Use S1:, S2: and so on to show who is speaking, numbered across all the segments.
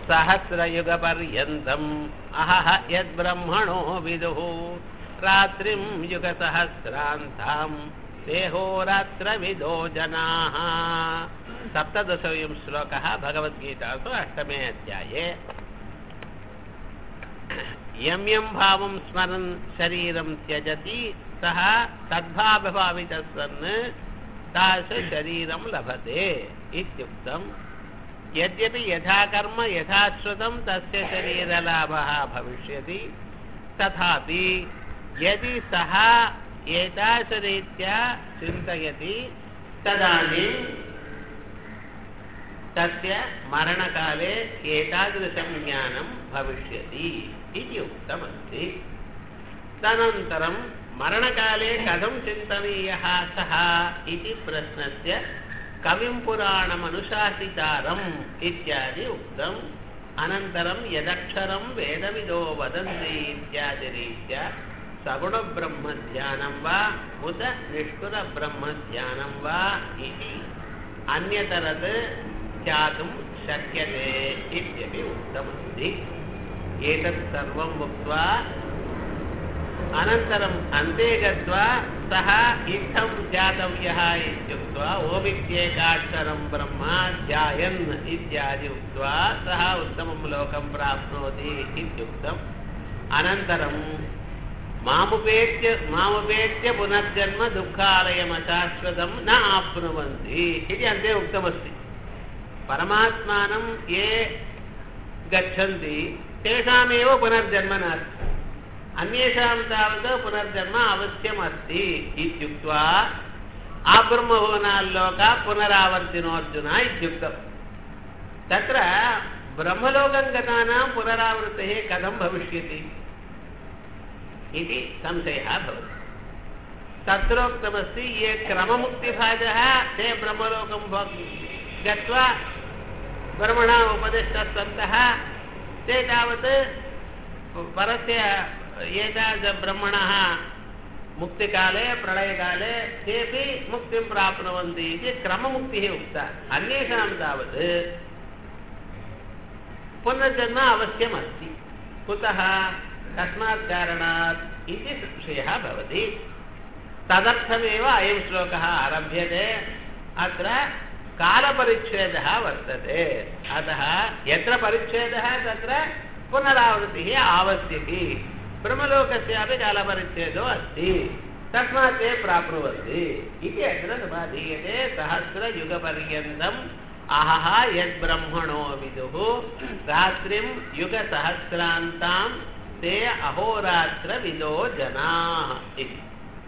S1: सहस्रयुगपर्यन्तम् अहः यद्ब्रह्मणो विदुः रात्रिं युगसहस्रान्ताम् देहोरात्रविदो जनाः सप्तदशोऽयं श्लोकः भगवद्गीतासु अष्टमे अध्याये यं यं भावं स्मरन् शरीरं त्यजति सः तद्भावभावितः सन् तादृशशरीरं लभते इत्युक्तम् यद्यपि यथा कर्म यथा श्रुतं तस्य शरीरलाभः भविष्यति तथापि यदि सः एतादृशरीत्या चिन्तयति तदानीं तस्य मरणकाले एतादृशं ज्ञानं भविष्यति इति उक्तमस्ति तदनन्तरं मरणकाले कथं चिन्तनीयः सः इति प्रश्नस्य कविं पुराणमनुशासितारम् इत्यादि उक्तम् अनन्तरं यदक्षरं वेदविदो वदन्ति इत्यादिरीत्या सगुणब्रह्मध्यानं वा उत निष्कुलब्रह्मध्यानं वा इति अन्यतरत् ध्यातुं शक्यते इत्यपि उक्तमस्ति एतत् सर्वम् उक्त्वा अनन्तरम् अन्ते गत्वा सः इत्थं ध्यातव्यः इत्युक्त्वा ओमित्येकाक्षरं ब्रह्म ध्यायन् इत्यादि उक्त्वा सः उत्तमं लोकं प्राप्नोति इत्युक्तम् अनन्तरं मामुपेत्य मामुपेत्य पुनर्जन्म दुःखालयमशाश्वतं न आप्नुवन्ति इति अन्ते उक्तमस्ति परमात्मानं ये गच्छन्ति तेषामेव पुनर्जन्म नास्ति अन्येषां तावत् पुनर्जन्म अवश्यमस्ति इत्युक्त्वा आब्रह्मभुवनाल्लोका पुनरावर्तिनोऽर्जुन इत्युक्तम् तत्र ब्रह्मलोकं गतानां पुनरावृत्तिः कथं भविष्यति इति संशयः भवति तत्रोक्तमस्ति ये क्रममुक्तिभाजः ते ब्रह्मलोकं गत्वा ब्रह्मणा उपदिष्टः सन्तः ते तावत् परस्य एतादृशब्रह्मणः मुक्तिकाले प्रलयकाले तेपि मुक्तिं प्राप्नुवन्ति इति क्रममुक्तिः उक्ता अन्येषां तावत् पुनर्जन्म अवश्यमस्ति कुतः कस्मात् कारणात् इति संशयः भवति तदर्थमेव अयं श्लोकः आरभ्यते अत्र कालपरिच्छेदः वर्तते अतः यत्र परिच्छेदः तत्र पुनरावृत्तिः आवश्यकी ब्रह्मलोकस्यापि कालपरिच्छेदो अस्ति तस्मात् ते प्राप्नुवन्ति इति अत्र समाधीयते सहस्रयुगपर्यन्तम् अहः यद्ब्रह्मणो विदुः रात्रिं युगसहस्रान्तां ते अहोरात्रविदो जनाः इति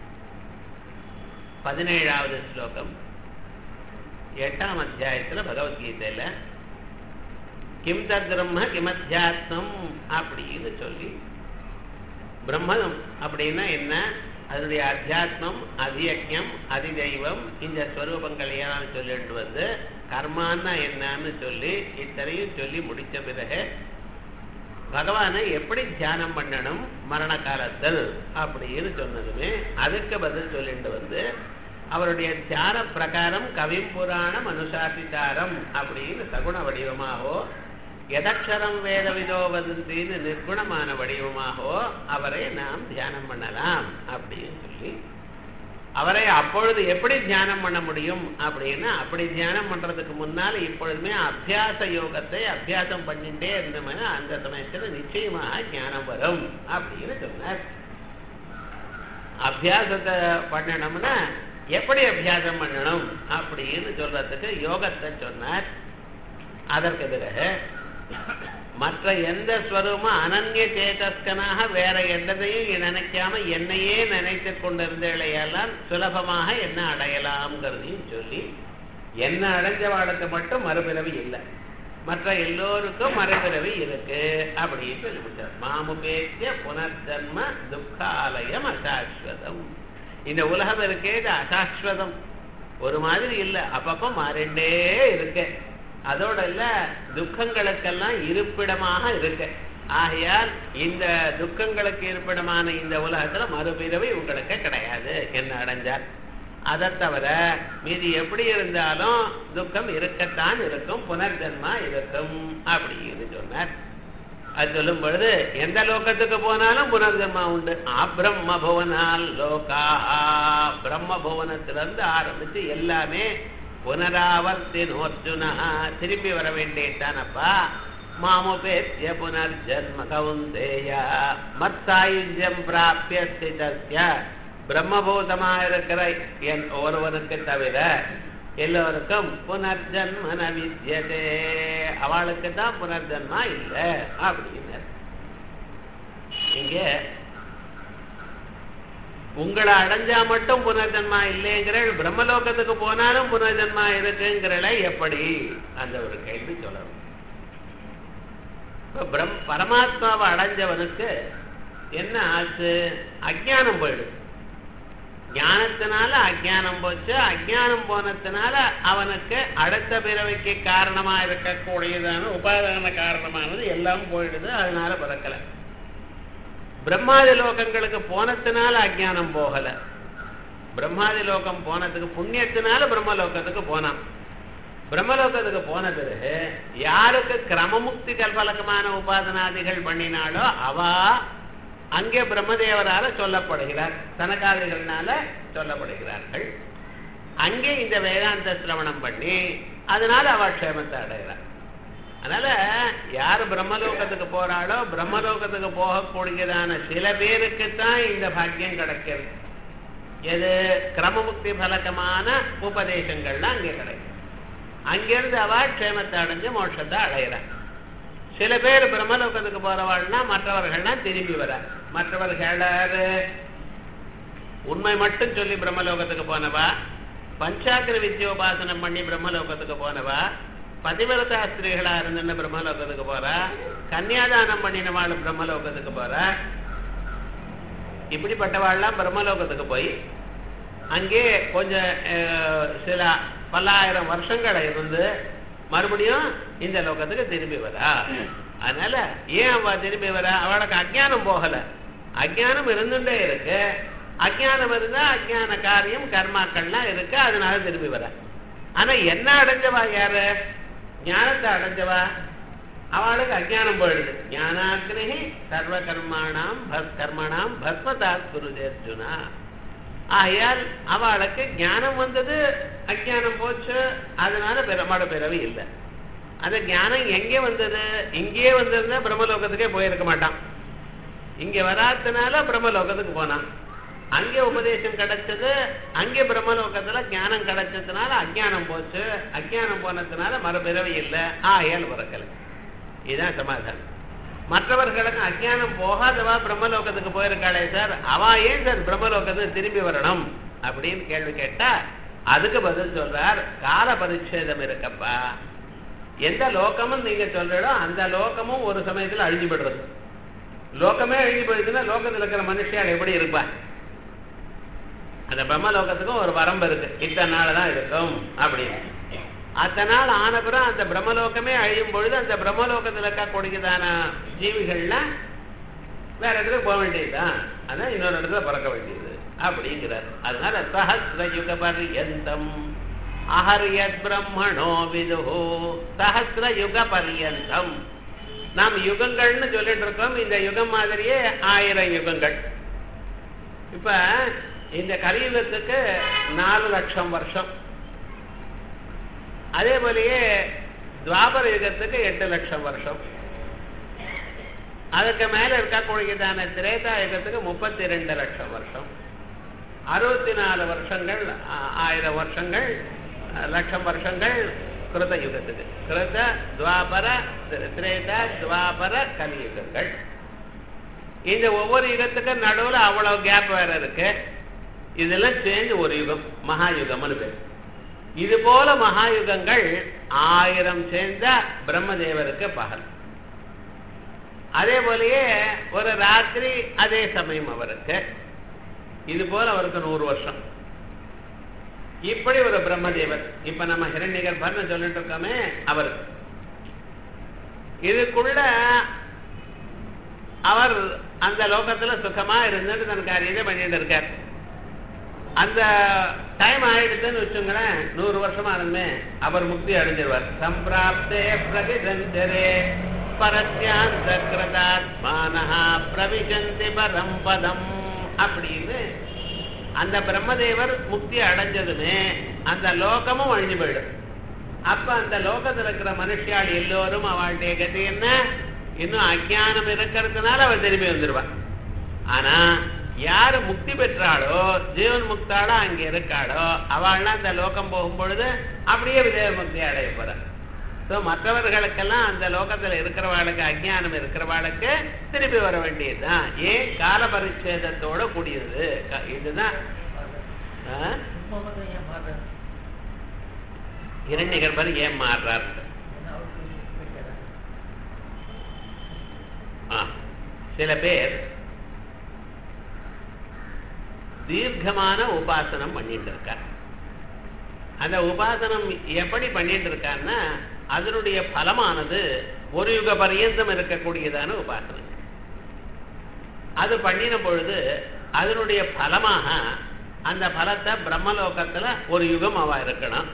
S1: பதினேழாவது ஸ்லோகம் எட்டாம் அத்தியாயத்தில் பகவத்கீதையில் கிம் தத் பிரம்ம கிமத்தியாத்மம் அப்படின்னு சொல்லி பிரம்மம் அப்படின்னா என்ன அதனுடைய அத்தியாத்மம் அதியஜம் அதிதெய்வம் இந்த ஸ்வரூபங்கள் ஏன்னு சொல்லிட்டு வந்து கர்மான்னா என்னன்னு சொல்லி இத்தனையும் சொல்லி முடித்த பிறகு பகவானை எப்படி தியானம் பண்ணணும் மரண காலத்தில் அப்படின்னு சொன்னதுமே அதுக்கு பதில் சொல்லிட்டு வந்து அவருடைய தியான பிரகாரம் கவிம் புராணம் அனுசாசித்தாரம் அப்படின்னு சகுண வடிவமாகவோ எதக்ஷரம் வேதவிதோ வதந்தின்னு நிர்குணமான வடிவமாகவோ அவரை நாம் தியானம் பண்ணலாம் அப்படின்னு சொல்லி அவரை அப்பொழுது எப்படி தியானம் பண்ண முடியும் அப்படின்னா அப்படி தியானம் பண்றதுக்கு முன்னால் இப்பொழுதுமே அபியாச யோகத்தை அபியாசம் பண்ணிட்டே இருந்தோம்னா அந்த சமயத்தில் நிச்சயமாக ஞானம் வரும் அப்படின்னு சொன்னார் அபியாசத்தை பண்ணணும்னா எப்படி அபியாசம் பண்ணணும் அப்படின்னு சொல்றதுக்கு யோகத்தை சொன்னார் அதற்கு பிறகு மற்ற எந்த ஸ்வரூபமும் அனன்ய சேதஸ்கனாக வேற எந்ததையும் நினைக்காம என்னையே நினைத்து கொண்டிருந்தேளையெல்லாம் சுலபமாக என்ன அடையலாம்ங்கிறதையும் சொல்லி என்ன அடைஞ்சவாளுக்கு மட்டும் மறுபிறவி இல்லை மற்ற எல்லோருக்கும் மறுபிறவி இருக்கு அப்படின்னு சொல்லி முடிச்சார் மாமுபேத்திய புனர்ஜன்ம துக்காலயம் அசாஸ்வதம் இந்த உலகம் இருக்கே இது அசாஸ்வதம் ஒரு மாதிரி இல்லை அப்பப்போ மாறிண்டே இருக்கு அதோட இல்ல துக்கங்களுக்கெல்லாம் இருப்பிடமாக இருக்கு ஆகையால் இந்த துக்கங்களுக்கு இருப்பிடமான இந்த உலகத்துல மறுபிறவி உங்களுக்கு கிடையாது என்ன அடைஞ்சார் அதை தவிர மீதி எப்படி இருந்தாலும் துக்கம் இருக்கத்தான் இருக்கும் புனர்ஜன்மா இருக்கும் அப்படின்னு சொன்னார் அது சொல்லும் பொழுது எந்த லோகத்துக்கு போனாலும் புனர்ஜன்மா உண்டு அப்ரம்ம புவனால் லோகா பிரம்ம புவனத்திலிருந்து ஆரம்பிச்சு எல்லாமே புனராவர்த்தினோர்ஜுனா திரும்பி வர வேண்டியதானப்பா மாமுபேத்திய புனர்ஜன்ம கவுந்தேய மத்தாயுஜ்யம் பிராபிய ஸ்திதஸ்ய பிரம்மபூதமா இருக்கிற என் ஒருவனுக்கு தவிர எல்லோருக்கும் புனர்ஜன்மன வித்தியதே அவளுக்கு தான் புனர்ஜன்மா இல்லை அப்படின்னு இங்க உங்களை அடைஞ்சா மட்டும் புனர்ஜன்மா இல்லைங்கிற பிரம்மலோகத்துக்கு போனாலும் புனர்ஜன்மா இருக்குங்கிறல எப்படி அந்த ஒரு கேள்வி சொல்லணும் இப்ப பிரம் பரமாத்மாவை அடைஞ்சவனுக்கு என்ன ஆச்சு அஜானம் போயிடுது ஞானத்தினால அஜானம் போச்சு அஜானம் போனதுனால அவனுக்கு அடுத்த பிறவைக்கு காரணமா இருக்கக்கூடியதான உபாதான காரணமானது எல்லாம் போயிடுது அதனால பிறக்கல பிரம்மாதி லோகங்களுக்கு போனதுனால அஜானம் போகல பிரம்மாதி லோகம் போனதுக்கு புண்ணியத்தினால பிரம்மலோகத்துக்கு போனான் பிரம்மலோகத்துக்கு போன பிறகு யாருக்கு கிரமமுக்தி கல்பலக்கமான உபாதனாதிகள் பண்ணினாலோ அவ அங்கே பிரம்மதேவரால சொல்லப்படுகிறார் தனக்காதிகள்னால சொல்லப்படுகிறார்கள் அங்கே இந்த வேதாந்த சிரவணம் பண்ணி அதனால அவ க்ஷேமத்தை அடைகிறார் அதனால யார் பிரம்மலோகத்துக்கு போறாளோ பிரம்மலோகத்துக்கு போகக்கூடியதான சில பேருக்கு தான் இந்த பாக்கியம் கிடைக்கிறது எது கிரமமுக்தி பலகமான உபதேசங்கள்லாம் அங்கே கிடைக்கும் அங்கிருந்து அவ க்ஷேமத்தை அடைஞ்சு மோட்சத்தை அடைகிறார் சில பேர் பிரம்மலோகத்துக்கு போறவாள்னா மற்றவர்கள்னா திரும்பி வர மற்றவர்கள் உண்மை மட்டும் சொல்லி பிரம்மலோகத்துக்கு போனவா பஞ்சாக்கிர வித்யோபாசனம் பண்ணி பிரம்மலோகத்துக்கு போனவா பதிவிரதா ஸ்திரீகளா இருந்துன்னு பிரம்மலோகத்துக்கு போறா கன்னியாதானம் பண்ணினவாள் பிரம்மலோகத்துக்கு போறா இப்படிப்பட்டவாள்லாம் பிரம்மலோகத்துக்கு போய் அங்கே கொஞ்சம் சில பல்லாயிரம் வருஷங்களை இருந்து மறுபடியும் இந்த லோகத்துக்கு திரும்பி வரா அதனால ஏன் அவ திரும்பி வரா அவளுக்கு அஜானம் போகல அஜானம் இருந்துட்டே இருக்கு அஜானம் இருந்தா அஜான காரியம் கர்மாக்கள்லாம் இருக்கு அதனால திரும்பி வர ஆனா என்ன அடைஞ்சவா யாரு ஞானத்தை அடைஞ்சவா அவளுக்கு அஜானம் போயிடுது ஞானாக்னி சர்வ கர்மாணாம் கர்மணாம் பஸ்மதாத் குருதேர்ஜுனா ஆகையால் அவளுக்கு ஞானம் வந்தது அஜானம் போச்சு அதனால பெருமாட பிறவி இல்லை அந்த ஞானம் எங்கே வந்தது இங்கேயே வந்திருந்தா பிரம்மலோகத்துக்கே போயிருக்க மாட்டான் இங்க வராதனால பிரம்மலோகத்துக்கு போனான் அங்கே உபதேசம் கிடைச்சது அங்கே பிரம்மலோகத்துல ஞானம் கிடைச்சதுனால அஜானம் போச்சு அஜானம் போனதுனால மறுபிறவி இல்லை ஆகையால் பிறக்கல இதுதான் சமாதானம் மற்றவர்களுக்கு அஜானம் போகாதவா பிரம்மலோகத்துக்கு போயிருக்காளே சார் அவ ஏன் சார் பிரம்மலோகத்துக்கு திரும்பி வரணும் அப்படின்னு கேள்வி கேட்டா அதுக்கு பதில் சொல்றார் கால பரிச்சேதம் இருக்கப்பா எந்த லோகமும் நீங்க சொல்றீங்களோ அந்த லோகமும் ஒரு சமயத்துல அழிஞ்சு விடுறது லோகமே அழிஞ்சு போயிடுச்சுன்னா லோகத்தில் இருக்கிற மனுஷியால் எப்படி இருப்பா அந்த பிரம்மலோகத்துக்கும் ஒரு வரம்பு இருக்கு இத்தனை நாள் தான் இருக்கும் அப்படின்னு அத்தனை நாள் ஆனப்புறம் அந்த பிரம்மலோகமே அழியும் பொழுது அந்த பிரம்மலோகத்தில் இருக்கக்கூடியதான ஜீவிகள்லாம் வேற இடத்துல போக வேண்டியதுதான் அதான் இன்னொரு இடத்துல பிறக்க வேண்டியது அப்படிங்கிறார் அதனால சஹசிர யுக பர்யந்தம் அஹரியத் பிரம்மணோ விதுஹோ சஹசிர யுக பர்யந்தம் நாம் யுகங்கள்னு சொல்லிட்டு இருக்கோம் இந்த யுகம் மாதிரியே ஆயிரம் யுகங்கள் இப்ப இந்த கலியுகத்துக்கு நாலு லட்சம் வருஷம் அதே போலயே துவாபர யுகத்துக்கு எட்டு லட்சம் வருஷம் அதுக்கு மேல இருக்கக்கூடியதான திரேதா யுகத்துக்கு முப்பத்தி ரெண்டு லட்சம் வருஷம் அறுபத்தி நாலு வருஷங்கள் ஆயிரம் வருஷங்கள் லட்சம் வருஷங்கள் கிருத யுகத்துக்கு கிருத துவாபர திரேதா துவாபர கலியுகங்கள் இந்த ஒவ்வொரு யுகத்துக்கும் நடுவில் அவ்வளவு கேப் வேற இருக்கு இதெல்லாம் சேர்ந்து ஒரு யுகம் மகாயுகம்னு பேர் இது போல மகாயுகங்கள் ஆயிரம் சேர்ந்த பிரம்மதேவருக்கு பகல் அதே போலயே ஒரு ராத்திரி அதே சமயம் அவருக்கு இது போல அவருக்கு நூறு வருஷம் இப்படி ஒரு பிரம்மதேவர் இப்ப நம்ம ஹிரண்யகர்பர்னு சொல்லிட்டு இருக்கோமே அவருக்கு இதுக்குள்ள அவர் அந்த லோகத்துல சுகமா இருந்துட்டு தன் காரியத்தை பண்ணிட்டு இருக்கார் அந்த டைம் ஆயிடுச்சுன்னு வச்சுங்களேன் நூறு வருஷமா ஆனதுமே அவர் முக்தி அடைஞ்சிருவார் சம்பிராப்தே பிரகிதந்தரே பரத்யாந்த கிருதாத்மானஹா பிரவிசந்தி பரம் பதம் அப்படின்னு அந்த பிரம்மதேவர் முக்தி அடைஞ்சதுமே அந்த லோகமும் அழிஞ்சு போயிடும் அப்ப அந்த லோகத்துல இருக்கிற மனுஷியாள் எல்லோரும் அவளுடைய கதி என்ன இன்னும் அஜானம் இருக்கிறதுனால அவள் திரும்பி வந்துடுவான் ஆனா யாரு முக்தி பெற்றாளோ ஜீவன் முக்தாளோ அங்க இருக்காளோ அவள்லாம் அந்த லோகம் போகும் பொழுது அப்படியே விதேவ முக்தி அடைய போறாள் ஸோ மற்றவர்களுக்கெல்லாம் அந்த லோகத்துல இருக்கிறவாளுக்கு அஜ்ஞானம் இருக்கிறவாளுக்கு திருப்பி வர வேண்டியதுதான் ஏன் கால பரிச்சேதத்தோட கூடியது க- இதுதான் ஆ? இரண்யகர்பர் ஏன் மாறுறாரு ஆ. சில பேர் தீர்க்கமான உபாசனம் பண்ணிட்டு இருக்கார் அந்த உபாசனம் எப்படி பண்ணிட்டு இருக்காருன்னா அதனுடைய பலமானது ஒரு யுக பரியந்தம் இருக்கக்கூடியதான உபாசனம் அது பண்ணின பொழுது அதனுடைய பலமாக அந்த பலத்தை பிரம்மலோகத்துல ஒரு யுகம் அவ இருக்கணும்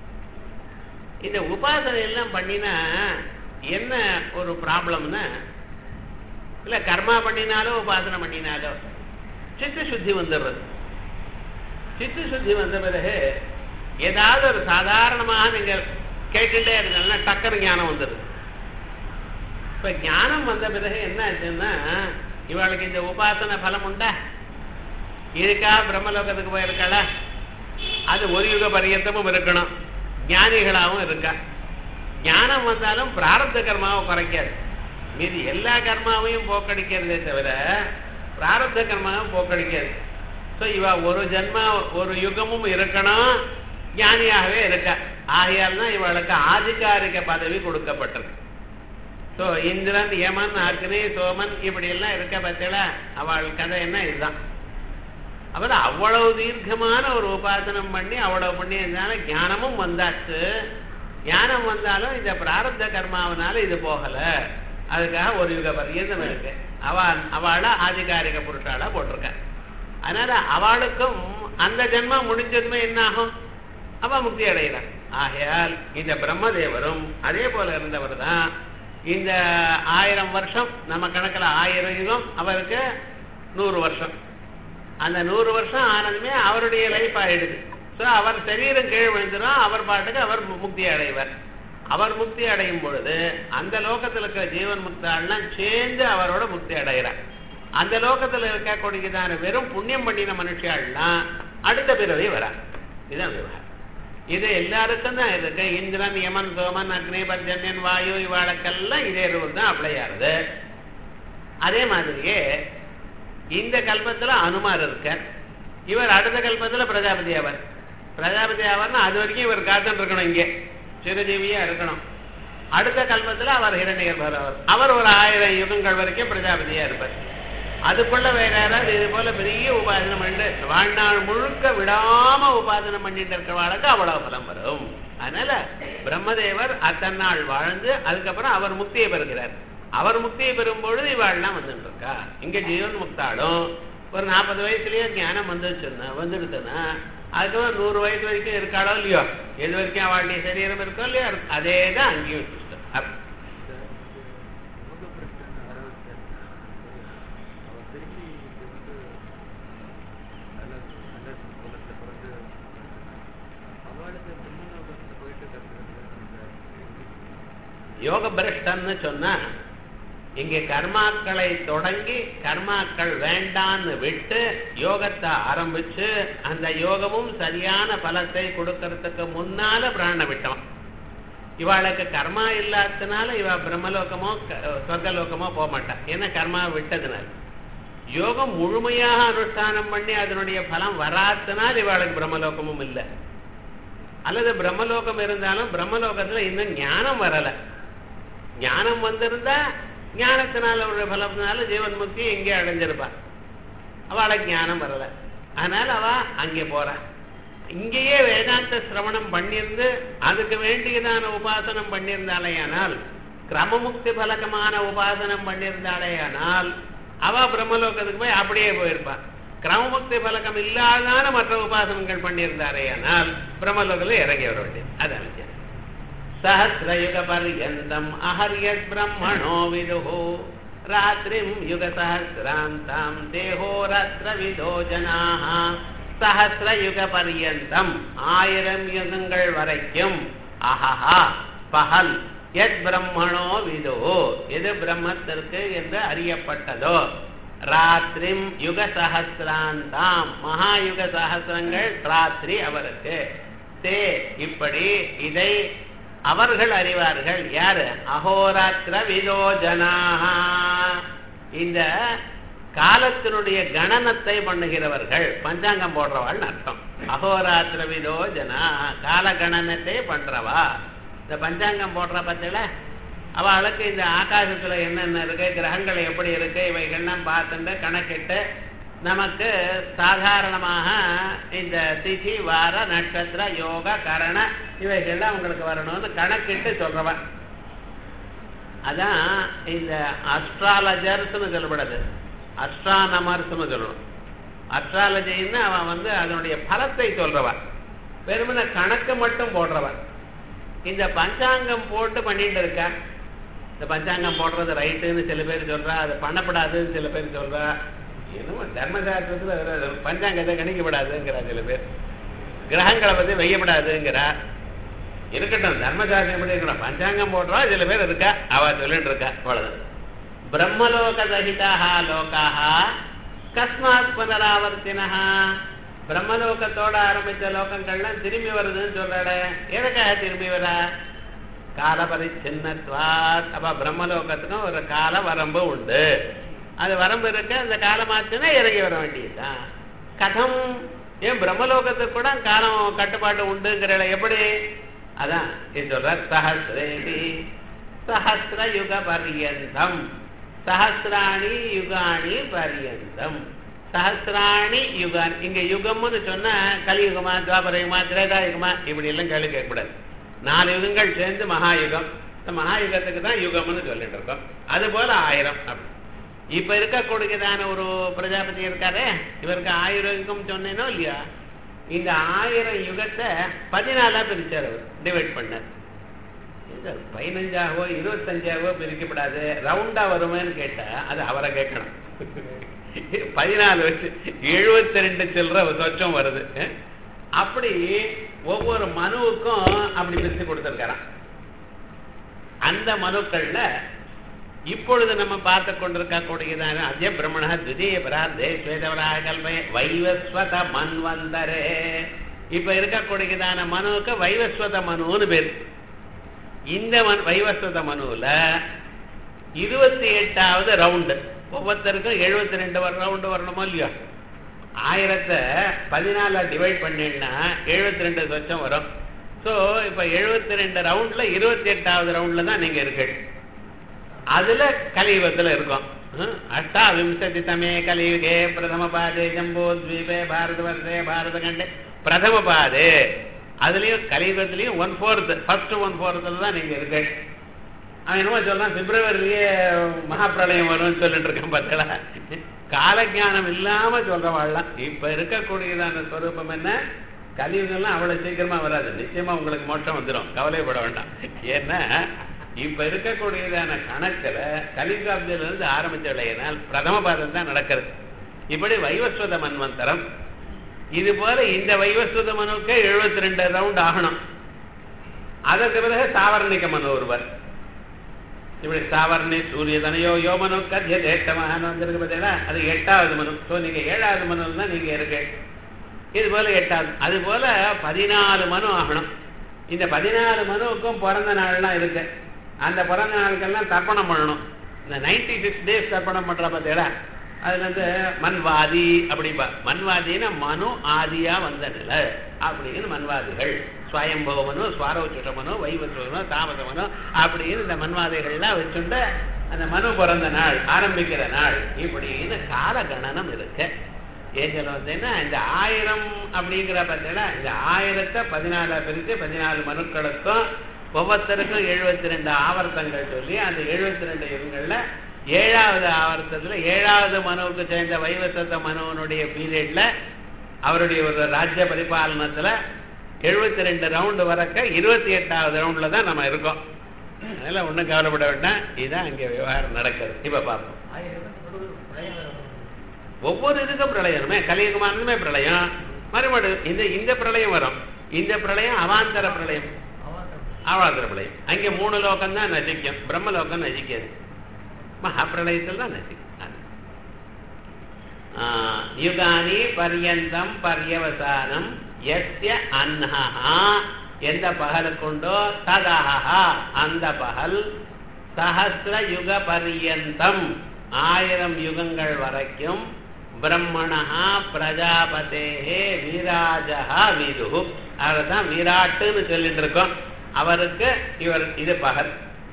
S1: இந்த உபாசனை எல்லாம் பண்ணினா என்ன ஒரு ப்ராப்ளம்னா இல்ல கர்மா பண்ணினாலோ உபாசனை பண்ணினாலோ சித்து சுத்தி வந்துடுறது சித்து சுத்தி வந்த பிறகு ஏதாவது ஒரு சாதாரணமாக நீங்க கேட்டுட்டே இருந்தீங்கன்னா டக்குனு ஞானம் வந்துடுது இப்ப ஞானம் வந்த பிறகு என்ன ஆச்சுன்னா இவளுக்கு இந்த உபாசன பலம் உண்டா இருக்கா பிரம்மலோகத்துக்கு போயிருக்காளா அது ஒரு யுக பரியந்தமும் இருக்கணும் ஞானிகளாகவும் இருக்கா ஞானம் வந்தாலும் பிராரப்த கர்மாவை குறைக்காது மீதி எல்லா கர்மாவையும் போக்கடிக்கிறதே தவிர பிராரப்த கர்மாவை போக்கடிக்காது ஸோ இவ ஒரு ஜென்மா ஒரு யுகமும் இருக்கணும் ஞானியாகவே இருக்கா ஆகையால் தான் இவளுக்கு ஆதிகாரிக பதவி கொடுக்கப்பட்டிருக்கு ஸோ இந்திரன் யமன் அக்னி சோமன் இப்படி எல்லாம் இருக்க பார்த்தீங்களா அவள் கதை என்ன இதுதான் அவர் அவ்வளவு தீர்க்கமான ஒரு உபாசனம் பண்ணி அவ்வளவு பண்ணியதுனால ஞானமும் வந்தாச்சு ஞானம் வந்தாலும் இந்த பிராரப்த கர்மாவனால இது போகல அதுக்காக ஒரு யுக பரியந்தம் இருக்கு அவ அவளை ஆதிகாரிக புருஷாலா போட்டிருக்க அதனால அவளுக்கும் அந்த ஜென்மம் முடிஞ்சதுமே என்ன ஆகும் அவ முக்தி அடைகிறான் ஆகையால் இந்த பிரம்மதேவரும் அதே போல இருந்தவர் தான் இந்த ஆயிரம் வருஷம் நம்ம கணக்குல ஆயிரம் யுகம் அவருக்கு நூறு வருஷம் அந்த நூறு வருஷம் ஆனதுமே அவருடைய லைஃப் ஆயிடுது ஸோ அவர் சரீரம் கீழ் விழுந்துடும் அவர் பாட்டுக்கு அவர் மு- முக்தி அடைவார் அவர் முக்தி அடையும் பொழுது அந்த லோகத்தில் இருக்கிற ஜீவன் முக்தாள்லாம் சேர்ந்து அவரோட முக்தி அடைகிறார் அந்த லோகத்தில் இருக்கக்கூடியதான வெறும் புண்ணியம் பண்ணின மனுஷியாள்லாம் அடுத்த பிறவி வரா இதுதான் விவகாரம் இது எல்லாருக்கும் தான் இருக்கு இந்திரன் யமன் சோமன் அக்னி பர்ஜன்யன் வாயு இவாளுக்கெல்லாம் இதே ரூல் தான் அப்ளை ஆகுது அதே மாதிரியே இந்த கல்பத்துல அனுமார் இருக்கார் இவர் அடுத்த கல்பத்துல பிரஜாபதி ஆவார் பிரஜாபதி ஆவார்னா அது வரைக்கும் இவர் காத்துட்டு இருக்கணும் இங்கே சிறுஜீவியா இருக்கணும் அடுத்த கல்பத்துல அவர் ஹிரண்யகர்பர் அவர் அவர் ஒரு ஆயிரம் யுகங்கள் வரைக்கும் பிரஜாபதியா இருப்பார் அதுக்குள்ள வேற யாராவது இது போல பெரிய உபாசனம் பண்ணிட்டு வாழ்நாள் முழுக்க விடாம உபாசனம் பண்ணிட்டு இருக்கிறவாளுக்கு அவ்வளவு பலம் வரும் அதனால பிரம்மதேவர் அத்தனை நாள் வாழ்ந்து அதுக்கப்புறம் அவர் முக்தியை பெறுகிறார் அவர் முக்தியை பெறும் பொழுது இவாள்லாம் வந்துட்டு இருக்கா இங்க ஜீவன் முக்தாலும் ஒரு நாற்பது வயசுலயே ஞானம் வந்துச்சுன்னா வந்துடுதுன்னா அதுக்கப்புறம் நூறு வயசு வரைக்கும் இருக்காளோ இல்லையோ எது வரைக்கும் அவளுடைய சரீரம் இருக்கோ இல்லையோ அதே தான் அங்கேயும் system. அப்~ யோக பிரஷ்டன்னு சொன்னா இங்கே கர்மாக்களை தொடங்கி கர்மாக்கள் வேண்டான்னு விட்டு யோகத்தை ஆரம்பிச்சு அந்த யோகமும் சரியான பலத்தை கொடுக்கறதுக்கு முன்னால பிராண விட்டோம் இவாளுக்கு கர்மா இல்லாததுனால இவ பிரம்மலோகமோ க- சொர்க்கலோகமோ போக மாட்டா ஏன்னா கர்மா விட்டதுனால யோகம் முழுமையாக அனுஷ்டானம் பண்ணி அதனுடைய பலம் வராததுனால் இவாளுக்கு பிரம்மலோகமும் இல்லை அல்லது பிரம்மலோகம் இருந்தாலும் பிரம்மலோகத்துல இன்னும் ஞானம் வரல ஞானம் வந்திருந்தா ஞானத்தினால ஒரு பலத்தினால ஜீவன் முக்தி எங்கே அடைஞ்சிருப்பா அவளுக்கு ஞானம் வரல அதனால அவ அங்கே போறா இங்கேயே வேதாந்த சிரவணம் பண்ணியிருந்து அதுக்கு வேண்டியதான உபாசனம் பண்ணியிருந்தாலேயானால் கிரமமுக்தி பலகமான உபாசனம் பண்ணியிருந்தாலேயானால் அவ பிரம்மலோகத்துக்கு போய் அப்படியே போயிருப்பா கிரமமுக்தி பலகம் இல்லாதான மற்ற உபாசனங்கள் பண்ணியிருந்தாரே ஆனால் பிரம்மலோகத்தில் இறங்கி வர வேண்டியது அதான் வித்தியாசம் சஹசிரயுக பர்யந்தம் அஹர்யத் பிரம்மணோ விதுஹோ ராத்திரிம் யுக சஹசிராந்தாம் தேஹோ ராத்திர விதோ ஜனாஹ சஹசிரயுக பர்யந்தம் ஆயிரம் யுகங்கள் வரைக்கும் அஹஹா பகல் எத் பிரம்மணோ விதோ எது பிரம்மத்திற்கு என்று அறியப்பட்டதோ ராத்திரிம் யுக சஹசிராந்தாம் மகாயுக சஹசிரங்கள் ராத்திரி அவருக்கு தே இப்படி இதை அவர்கள் அறிவார்கள் யாரு அகோராத்திர விதோஜனாக இந்த காலத்தினுடைய கணனத்தை பண்ணுகிறவர்கள் பஞ்சாங்கம் போடுறவாள் அர்த்தம் அகோராத்திர விதோஜனா கால கணனத்தை பண்றவா இந்த பஞ்சாங்கம் போடுற பத்தில அவளுக்கு இந்த ஆகாசத்துல என்னென்ன இருக்கு கிரகங்கள் எப்படி இருக்கு இவைகள்லாம் பார்த்துட்டு கணக்கிட்டு நமக்கு சாதாரணமாக இந்த திதி வார நட்சத்திர யோக கரண இவைகள்லாம் உங்களுக்கு வரணும்னு கணக்கிட்டு சொல்றவன் அதான் இந்த அஸ்ட்ராலஜர்ஸ்னு சொல்லப்படுது அஸ்ட்ரானமர்ஸ்னு சொல்லணும் அஸ்ட்ராலஜின்னு அவன் வந்து அதனுடைய பலத்தை சொல்றவன் வெறுமன கணக்கு மட்டும் போடுறவன் இந்த பஞ்சாங்கம் போட்டு பண்ணிட்டு இருக்கா இந்த பஞ்சாங்கம் போடுறது ரைட்டுன்னு சில பேர் சொல்றா அது பண்ணப்படாதுன்னு சில பேர் சொல்றா என்னமோ தர்மசாஸ்திரத்துல பஞ்சாங்கத்தை கணிக்கப்படாதுங்கிறா சில பேர் கிரகங்களை பத்தி வையப்படாதுங்கிறா இருக்கட்டும் தர்மசாஸ்திரம் எப்படி இருக்கணும் பஞ்சாங்கம் போடுறா சில பேர் இருக்கா அவ சொல்லிட்டு இருக்கா அவ்வளவுதான் பிரம்மலோக சகிதாக லோகாக கஸ்மாத் புனராவர்த்தினா பிரம்மலோகத்தோட ஆரம்பிச்ச லோகங்கள்லாம் திரும்பி வருதுன்னு சொல்றாட எதுக்காக திரும்பி வரா கால பரிச்சின்னத்வாத் அப்ப பிரம்மலோகத்துக்கும் ஒரு கால வரம்பு உண்டு அது வரம்பு இருக்கு அந்த காலமாச்சுன்னா இறங்கி வர வேண்டியதுதான் கதம் ஏன் பிரம்மலோகத்துக்கு கூட காலம் கட்டுப்பாடு உண்டுங்கிற எப்படி அதான் இது சொல்ற சஹசிரேபி சஹசிர யுக பரியந்தம் சஹசிராணி யுகாணி பரியந்தம் சஹசிராணி யுகான் இங்க யுகம்னு சொன்னா கலியுகமா துவாபர யுகமா திரேதா யுகமா இப்படி எல்லாம் கேள்வி கேட்கக்கூடாது நாலு யுகங்கள் சேர்ந்து மகாயுகம் இந்த மகாயுகத்துக்கு தான் யுகம்னு சொல்லிட்டு இருக்கோம் அது போல ஆயிரம் அப்படி இப்ப இருக்கக்கூடியதான ஒரு பிரஜாபதி இருக்காரே இவருக்கு ஆயிரம் யுகம் சொன்னேனோ இல்லையா இந்த ஆயிரம் யுகத்தை பதினாலா பிரிச்சார் அவர் டிவைட் பண்ணார் இது பதினஞ்சாகவோ இருபத்தஞ்சாகவோ பிரிக்கப்படாது ரவுண்டா வருமேன்னு கேட்டா அது அவரை கேட்கணும் பதினாலு வச்சு எழுபத்தி ரெண்டு சில்லற சொச்சம் வருது அப்படி ஒவ்வொரு மனுவுக்கும் அப்படி பிரித்து கொடுத்திருக்காராம் அந்த மனுக்கள்ல இப்பொழுது நம்ம பார்த்து கொண்டிருக்கக்கூடியதான அத்திய பிரம்மண துதிய பரார்த்தே ஸ்வேதவராக கல்பய வைவஸ்வத மன்வந்தரே இப்ப இருக்கக்கூடியதான மனுவுக்கு வைவஸ்வத மனுன்னு பேர் இந்த மன் வைவஸ்வத மனுவில் இருபத்தி எட்டாவது ரவுண்டு ஒவ்வொருத்தருக்கும் எழுபத்தி ரெண்டு ரவுண்டு வரணுமோ இல்லையோ ஆயிரத்தை பதினாலா டிவைட் பண்ணினா எழுபத்தி ரெண்டு சொச்சம் வரும் ஸோ இப்போ எழுபத்தி ரெண்டு ரவுண்ட்ல இருபத்தி எட்டாவது ரவுண்ட்ல தான் நீங்க இருக்கு அதுல கலியுகத்துல இருக்கும் அஷ்டா விம்சதி தமே கலியுகே பிரதம பாதே ஜம்போ தீபே பாரத வர்ஷே பாரத கண்டே பிரதம பாதே அதுலயும் கலியுகத்திலையும் ஒன் ஃபோர்த் ஃபர்ஸ்ட் ஒன் ஃபோர்த்தில் தான் நீங்க இருக்கு அவன் என்னமோ சொல்றான் பிப்ரவரிலேயே மகாப்பிரளயம் வரும்னு சொல்லிட்டு இருக்கேன் பார்த்தா காலஜானம் இல்லாம சொல்றவாள்லாம் இப்ப இருக்கக்கூடியதான ஸ்வரூபம் என்ன கலியுகம்லாம் அவ்வளவு சீக்கிரமா வராது நிச்சயமா உங்களுக்கு மோட்சம் வந்துடும் கவலைப்பட வேண்டாம் ஏன்னா இப்ப இருக்கக்கூடியதான கணக்குல கலிகாப்தியில இருந்து ஆரம்பிச்ச விளையினால் பிரதம பாதம் தான் நடக்கிறது இப்படி வைவஸ்வத மன்வந்தரம் இது போல இந்த வைவஸ்வத மனுக்கு எழுபத்தி ரெண்டு ரவுண்ட் ஆகணும் அதற்கு பிறகு சாவர்ணிக மனு ஒருவர் இப்படி சாவர்ணி சூரியதனையோ யோ மனு கத்திய தேட்டமான வந்திருக்கு பார்த்தீங்களா அது எட்டாவது மனு ஸோ நீங்க ஏழாவது மனு தான் நீங்க இருக்கு இது போல எட்டாவது அது போல பதினாலு மனு ஆகணும் இந்த பதினாலு மனுவுக்கும் பிறந்த நாள்லாம் இருக்கு அந்த பிறந்த நாளுக்கெல்லாம் தர்ப்பணம் பண்ணணும் இந்த நைன்டி சிக்ஸ் டேஸ் தர்ப்பணம் பண்ற பார்த்தீங்களா அதுல இருந்து மண்வாதி அப்படிம்பா மண்வாதின்னா மனு ஆதியா வந்த நிலை அப்படின்னு மண்வாதிகள் ஸ்வயம்பவமனு சுவாரோச்சுட்டமனு வைவசுவனோ தாமசமனோ அப்படின்னு இந்த மண்வாதிகள்லாம் வச்சுட்டு அந்த மனு பிறந்த நாள் ஆரம்பிக்கிற நாள் இப்படின்னு கால கணனம் இருக்கு ஏன் சொல்ல வந்தேன்னா இந்த ஆயிரம் அப்படிங்கிற பார்த்தீங்கன்னா இந்த ஆயிரத்தை பதினாலா பிரித்து பதினாலு மனுக்களுக்கும் ஒவ்வொருத்தருக்கும் எழுபத்தி ரெண்டு ஆவர்த்தங்கள் சொல்லி அந்த எழுபத்தி ரெண்டு யுகங்கள்ல ஏழாவது ஆவர்த்தத்துல ஏழாவது மனுவுக்கு சேர்ந்த வைவசத்த மனுவனுடைய பீரியட்ல அவருடைய ஒரு ராஜ்ய பரிபாலனத்துல எழுபத்தி ரெண்டு ரவுண்டு வரக்க இருபத்தி எட்டாவது ரவுண்ட்ல தான் நம்ம இருக்கோம் அதனால ஒன்றும் கவலைப்பட வேண்டாம் இதுதான் இங்க விவகாரம் நடக்குது இப்ப பார்ப்போம் ஒவ்வொரு இதுக்கும் பிரளயமே கலியுகமானதுமே பிரளயம் மறுபடியும் இந்த இந்த பிரளயம் வரும் இந்த பிரளயம் அவாந்தர பிரளயம் அவாந்தர பிரளயம் அங்கே மூணு லோகம் தான் நசிக்கும் பிரம்மலோகம் நசிக்காது மகாபிரளயத்தில் தான் நசிக்கும் யுகானி பர்யந்தம் பர்யவசானம் எஸ்ய அன்ஹா எந்த பகலுக்குண்டோ ததஹா அந்த பகல் சஹசிர யுக பர்யந்தம் ஆயிரம் யுகங்கள் வரைக்கும் பிரம்மணா பிரஜாபதேஹே வீராஜா விது அவர் தான் விராட்டுன்னு சொல்லிட்டு இருக்கோம் அவருக்கு இவர் இது பகல்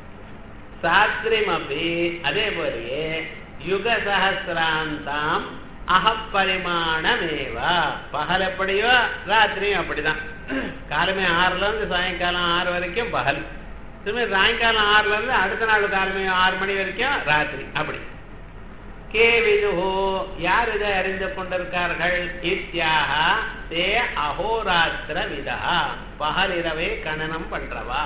S1: சாஸ்திரம் அப்படி அதே போலயே யுக சகசிராந்தாம் அகப்பரிமாணமேவா பகல் எப்படியோ ராத்திரியும் அப்படிதான் காலமே ஆறுல இருந்து சாயங்காலம் ஆறு வரைக்கும் பகல் திரும்பி சாயங்காலம் ஆறுல இருந்து அடுத்த நாள் காலமே ஆறு மணி வரைக்கும் ராத்திரி அப்படி கே விதுஹோ யார் இதை அறிந்து கொண்டிருக்கார்கள் இத்தியாக தே அகோராத்திர விதா பகல் இரவே கணனம் பண்றவா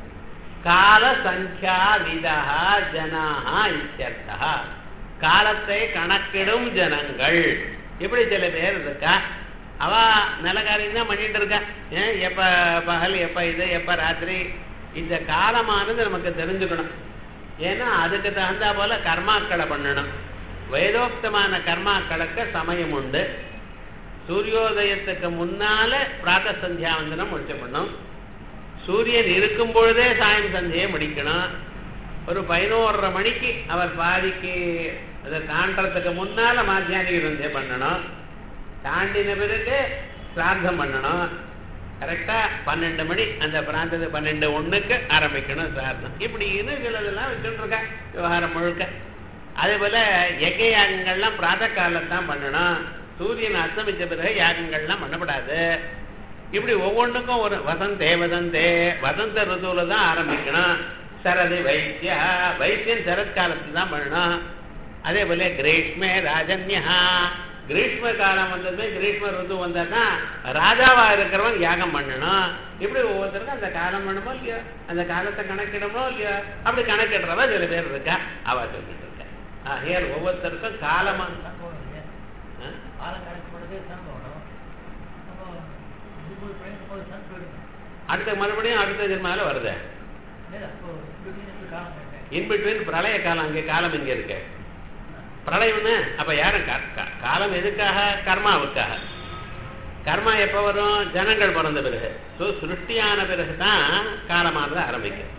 S1: கால சங்கியா விதா ஜனாஹா இத்தியர்த்தா காலத்தை கணக்கிடும் ஜனங்கள் இப்படி சில பேர் இருக்கா அவ நல்ல காரியம் தான் பண்ணிட்டு இருக்கா ஏன் எப்ப பகல் எப்ப இது எப்ப ராத்திரி இந்த காலமானது நமக்கு தெரிஞ்சுக்கணும் ஏன்னா அதுக்கு தகுந்தா போல கர்மாக்களை பண்ணணும் வேதோக்தமான கர்மாக்களுக்கு சமயம் உண்டு சூரியோதயத்துக்கு முன்னால பிராத்த சந்தியாவந்தனம் முடிச்சு பண்ணும் சூரியன் இருக்கும் பொழுதே சாயம் சந்தியை முடிக்கணும் ஒரு பதினோரரை மணிக்கு அவர் பாதிக்கு அதை தாண்டறதுக்கு முன்னால மாத்தியானிக சந்தியை பண்ணணும் தாண்டின பிறகு பிரார்த்தம் பண்ணணும் கரெக்டா பன்னெண்டு மணி அந்த பிராந்தது பன்னெண்டு ஒண்ணுக்கு ஆரம்பிக்கணும் சார்த்தம் இப்படின்னு சிலதெல்லாம் வச்சுட்டு இருக்கா விவகாரம் முழுக்க அதே போல எகை யாகங்கள்லாம் பிராத காலத்தான் பண்ணணும் சூரியன் அஸ்தமிச்ச பிறகு யாகங்கள்லாம் பண்ணப்படாது இப்படி ஒவ்வொன்றுக்கும் ஒரு வசந்தே வசந்தே வசந்த ருதுல தான் ஆரம்பிக்கணும் சரது வைத்திய வைத்தியன் சரத்காலத்துல தான் பண்ணணும் அதே போல கிரீஷ்மே ராஜன்யா கிரீஷ்ம காலம் வந்தது கிரீஷ்ம ருது வந்ததுன்னா ராஜாவா இருக்கிறவன் யாகம் பண்ணணும் இப்படி ஒவ்வொருத்தருக்கும் அந்த காலம் பண்ணணுமோ இல்லையோ அந்த காலத்தை கணக்கிடமோ இல்லையோ அப்படி கணக்கிடுறவ சில பேர் இருக்கா அவ சொல்லிட்டு இருக்கா ஆகையால் ஒவ்வொருத்தருக்கும் காலமா அடுத்த மறுபடியும் அடுத்த ஜென்மால வருது இன்பிட்வீன் பிரளய காலம் அங்கே காலம் இங்க இருக்கு பிரளயம்னு அப்ப யாரும் காலம் எதுக்காக கர்மாவுக்காக கர்மா எப்ப வரும் ஜனங்கள் பிறந்த பிறகு ஸோ சிருஷ்டியான பிறகு தான் காலமானது ஆரம்பிக்கும்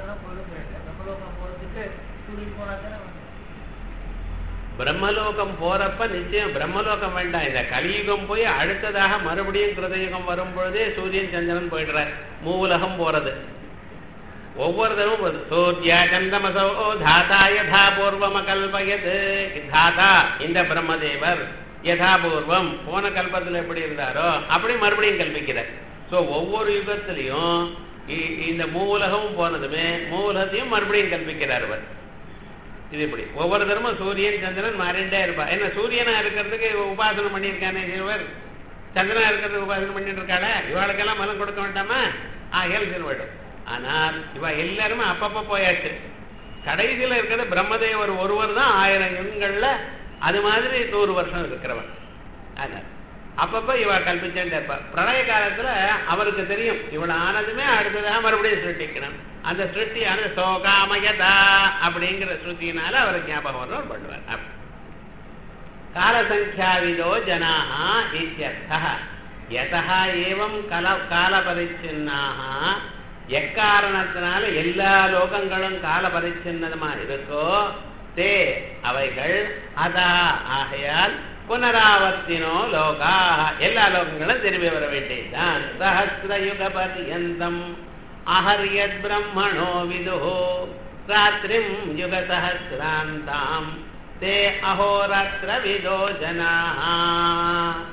S1: பிரம்மலோகம் போறப்ப நிச்சயம் பிரம்மலோகம் வேண்டாம் இந்த கலியுகம் போய் அடுத்ததாக மறுபடியும் கிருதயுகம் வரும் பொழுதே சூரியன் சந்திரன் போயிடுற மூலகம் போறது ஒவ்வொரு தரமும் சூரிய சந்திரமசோ தாத்தா யதா பூர்வம் அகல்பயது தாத்தா இந்த பிரம்மதேவர் யதா பூர்வம் போன கல்பத்தில் எப்படி இருந்தாரோ அப்படி மறுபடியும் கல்பிக்கிறார் ஸோ ஒவ்வொரு யுகத்திலையும் இந்த மூலகமும் போனதுமே மூலத்தையும் மறுபடியும் கல்பிக்கிறார் அவர் இது இப்படி ஒவ்வொரு தரமும் சூரியன் சந்திரன் மாறிண்டே இருப்பா என்ன சூரியனா இருக்கிறதுக்கு உபாசனம் பண்ணியிருக்கானே சிறுவர் சந்திரனா இருக்கிறதுக்கு உபாசனம் பண்ணிட்டு இருக்காள இவாளுக்கெல்லாம் மலம் கொடுக்க வேண்டாமா ஆகியால் சிறுவடும் ஆனால் இவ எல்லாருமே அப்பப்ப போயாச்சு கடைசியில் இருக்கிறது பிரம்மதேவர் ஒருவர் தான் ஆயிரம் யுகங்கள்ல அது மாதிரி நூறு வருஷம் இருக்கிறவன் அதனால அப்பப்ப இவ கல்பிச்சுட்டே இருப்பா பிரளய காலத்துல அவருக்கு தெரியும் இவள் ஆனதுமே அடுத்ததாக மறுபடியும் சிருஷ்டிக்கணும் அந்த சிருஷ்டியானது சோகாமயதா அப்படிங்கிற ஸ்ருதியினால அவருக்கு ஞாபகம் வரும் பண்ணுவார் காலசங்கியாவிதோ ஜனாக இத்தியர்த்தः யதா ஏவம் கல காலபரிச்சின்னாக எக்காரணத்தினால எல்லா லோகங்களும் கால பரிச்சின்னதமா இருக்கோ தே அவைகள் அதா ஆகையால் புனராவர்த்தினோ லோகா எல்லா லோகங்களும் திரும்பி வர வேண்டியதுதான் சஹசிரயுக பர்யந்தம் அஹர்யத் பிரம்மணோ விது ராத்திரிம் யுக சஹசிராந்தாம் தே அஹோராத்திர விதோ ஜனா